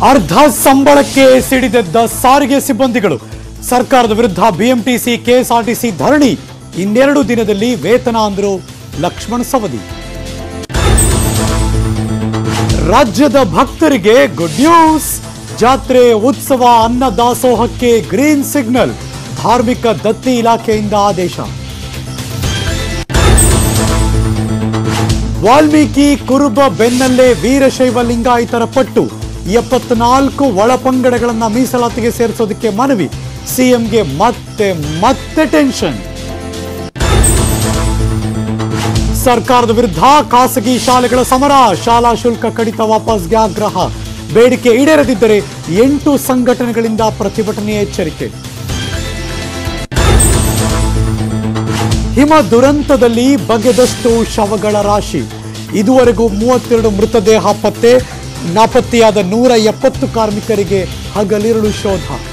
ಅರ್ಧ ಸಂಬಳಕ್ಕೆ ಸಿಡಿದೆದ್ದ ಸಾರಿಗೆ ಸಿಬ್ಬಂದಿಗಳು ಸರ್ಕಾರದ ವಿರುದ್ಧ ಬಿಎಂಟಿಸಿ ಕೆಎಸ್ಆರ್ಟಿಸಿ ಧರಣಿ ಇನ್ನೆರಡು ದಿನದಲ್ಲಿ ವೇತನ ಅಂದ್ರು ಲಕ್ಷ್ಮಣ್ ಸವದಿ ರಾಜ್ಯದ ಭಕ್ತರಿಗೆ ಗುಡ್ ನ್ಯೂಸ್ ಜಾತ್ರೆ ಉತ್ಸವ ಅನ್ನ ದಾಸೋಹಕ್ಕೆ ಗ್ರೀನ್ ಸಿಗ್ನಲ್ ಧಾರ್ಮಿಕ ದತ್ತಿ ಇಲಾಖೆಯಿಂದ ಆದೇಶ ವಾಲ್ಮೀಕಿ ಕುರುಬ ಬೆನ್ನಲ್ಲೇ ವೀರಶೈವ ಲಿಂಗಾಯತರ ಪಟ್ಟು ಎಪ್ಪತ್ನಾಲ್ಕು ಒಳಪಂಗಡಗಳನ್ನ ಮೀಸಲಾತಿಗೆ ಸೇರಿಸೋದಕ್ಕೆ ಮನವಿ ಸಿಎಂಗೆ ಮತ್ತೆ ಮತ್ತೆ ಟೆನ್ಷನ್ ಸರ್ಕಾರದ ವಿರುದ್ಧ ಖಾಸಗಿ ಶಾಲೆಗಳ ಸಮರ ಶಾಲಾ ಶುಲ್ಕ ಕಡಿತ ವಾಪಸ್ಗೆ ಆಗ್ರಹ ಬೇಡಿಕೆ ಈಡೇರದಿದ್ದರೆ ಎಂಟು ಸಂಘಟನೆಗಳಿಂದ ಪ್ರತಿಭಟನೆ ಎಚ್ಚರಿಕೆ ಹಿಮ ದುರಂತದಲ್ಲಿ ಬಗೆದಷ್ಟು ಶವಗಳ ರಾಶಿ ಇದುವರೆಗೂ ಮೂವತ್ತೆರಡು ಮೃತದೇಹ ಪತ್ತೆ ನಾಪತ್ತೆಯಾದ ನೂರ ಎಪ್ಪತ್ತು ಕಾರ್ಮಿಕರಿಗೆ ಹಗಲಿರುಳು ಶೋಧ